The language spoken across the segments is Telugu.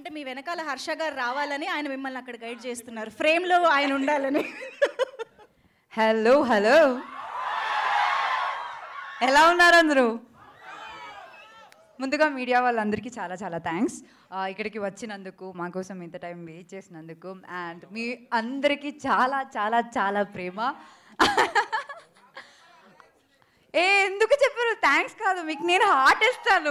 అంటే మీ వెనకాల హర్ష గారు రావాలని ఆయన మిమ్మల్ని అక్కడ గైడ్ చేస్తున్నారు ఫ్రేమ్లో ఆయన ఉండాలని హలో హలో ఎలా ఉన్నారు అందరూ ముందుగా మీడియా వాళ్ళందరికీ చాలా చాలా థ్యాంక్స్ ఇక్కడికి వచ్చినందుకు మా కోసం ఇంత టైం వెయిట్ చేసినందుకు అండ్ మీ అందరికీ చాలా చాలా చాలా ప్రేమ ఏ ఎందుకు చెప్పారు థ్యాంక్స్ కాదు మీకు నేను హార్ట్ ఇస్తాను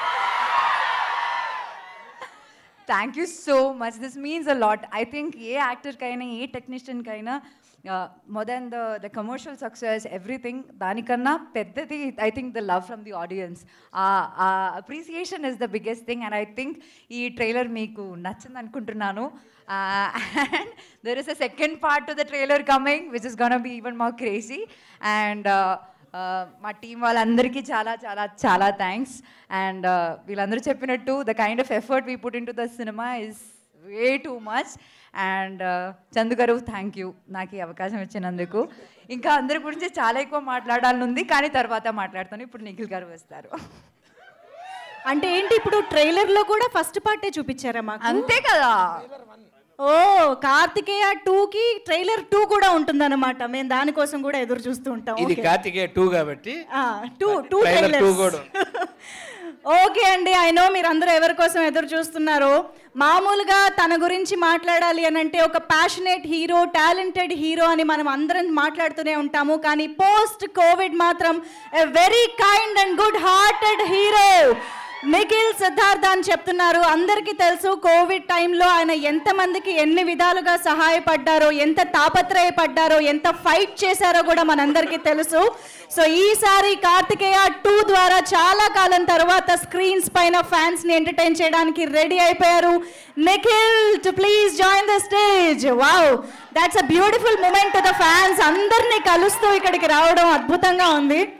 thank you so much this means a lot I think a యాక్టర్కైనా ఏ టెక్నీషియన్కైనా more than the the commercial success everything దానికన్నా పెద్దది I think the love from the audience uh appreciation is the biggest thing and I think ఈ ట్రైలర్ మీకు నచ్చింది అనుకుంటున్నాను and there is a second part to the trailer coming which is gonna be even more crazy and మా టీం వాళ్ళందరికీ చాలా చాలా చాలా థ్యాంక్స్ అండ్ వీళ్ళందరూ చెప్పినట్టు the kind of effort we put in to the cinema is way too much and Chandu garu thank you నాకు ఈ అవకాశం ఇచ్చినందుకు ఇంకా అందరి గురించి చాలా ఎక్కువ మాట్లాడాలని ఉంది కానీ తర్వాత మాట్లాడతాను ఇప్పుడు నిఖిల్ గారు వస్తారు అంటే ఏంటి ఇప్పుడు ట్రైలర్లో కూడా ఫస్ట్ పార్టే చూపించారా మాకు అంతే కదా ఓ కార్తికేయ టూ కి ట్రైలర్ టూ కూడా ఉంటుందన్నమాట మేము దానికోసం కూడా ఎదురు చూస్తూ ఉంటాం ఇది కార్తికేయ టూ కాబట్టి టూ టూ Trailer two కూడా ఓకే అండి ఐ నో మీరు అందరూ ఎవరి కోసం ఎదురు చూస్తున్నారో మామూలుగా తన గురించి మాట్లాడాలి అని అంటే ఒక ప్యాషనేట్ హీరో టాలెంటెడ్ హీరో అని మనం అందరం మాట్లాడుతూనే ఉంటాము కానీ పోస్ట్ కోవిడ్ మాత్రం a very kind and good hearted hero Nikhil Siddhartha అని చెప్తున్నారు అందరికీ తెలుసు కోవిడ్ టైంలో ఆయన ఎంతమందికి ఎన్ని విధాలుగా సహాయపడ్డారో ఎంత తాపత్రయపడ్డారో ఎంత ఫైట్ చేశారో కూడా మనందరికీ తెలుసు సో ఈసారి కార్తికేయ టూ ద్వారా చాలా కాలం తర్వాత స్క్రీన్స్ పైన ఫ్యాన్స్ ని ఎంటర్టైన్ చేయడానికి రెడీ అయిపోయారు Nikhil to please join the stage wow that's a beautiful moment to the fans అందరినీ కలుస్తూ ఇక్కడికి రావడం అద్భుతంగా ఉంది